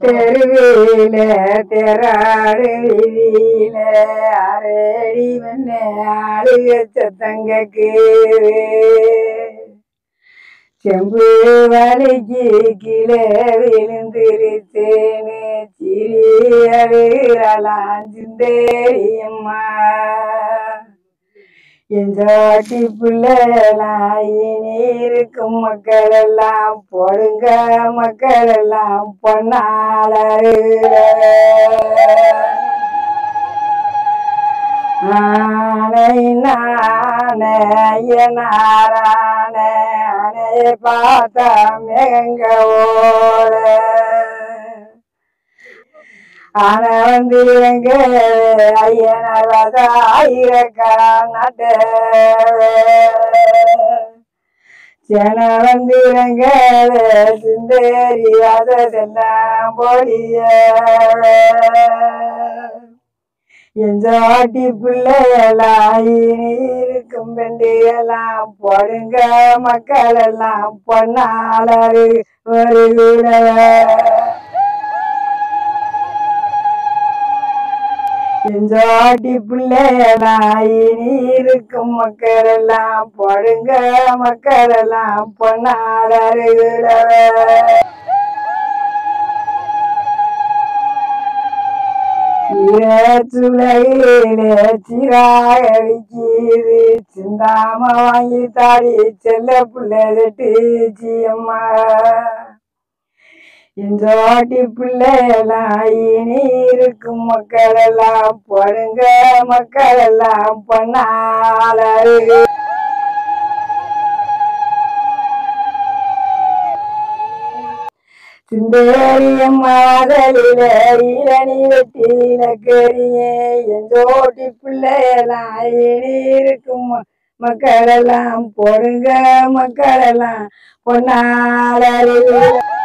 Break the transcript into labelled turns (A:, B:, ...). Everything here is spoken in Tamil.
A: தெருவில தெராடு வீதியில அரடி வண்ண ஆளுக சத்தங்கக்கு செம்பு வலிக்கு கீழே விழுந்திருச்சேன்னு சிறி அழுகிறாளாம் சிந்தேரியம்மா எஞ்சாட்டி பிள்ளைலாம் இனி இருக்கும் மக்கள் எல்லாம் பொடுங்க மக்கள் எல்லாம் பொன்னால ஆனை நான ஐயனாரான அணைய பார்த்தா மேகங்க ஓட ஆனா வந்து எங்க ஐயனார் வாசா ஆயிரக்கால் நாட்ட ஜன வந்து எங்க சுந்தரி வாசதெல்லாம் போடிய எஞ்சாட்டி பிள்ளையெல்லாம் இனி இருக்கும் பெண்டியெல்லாம் போடுங்க மக்கள் எல்லாம் பொன்னாளரு வருகிற எஞ்சாட்டி பிள்ளையெல்லாம் இனி இருக்கும் மக்கள் எல்லாம் போடுங்க மக்கள் எல்லாம் பொன்னாளருகிற சுளையிலே சிறாக விக்கிது சிந்தாம வாங்கி தாடி செல்ல பிள்ளைட்டு அம்மா இந்த வாட்டி பிள்ளையெல்லாம் இனி இருக்கும் மக்கள் எல்லாம் படுங்க மக்கள் எல்லாம் பண்ணாளரு சிந்தேரியம் மாதலில இளநி வெட்டின கரியே எஞ்சோட்டி பிள்ளையெல்லாம் இனி இருக்கும் ம- மக்கள் எல்லாம் பொடுங்க மக்கள் எல்லாம் பொன்னாளரு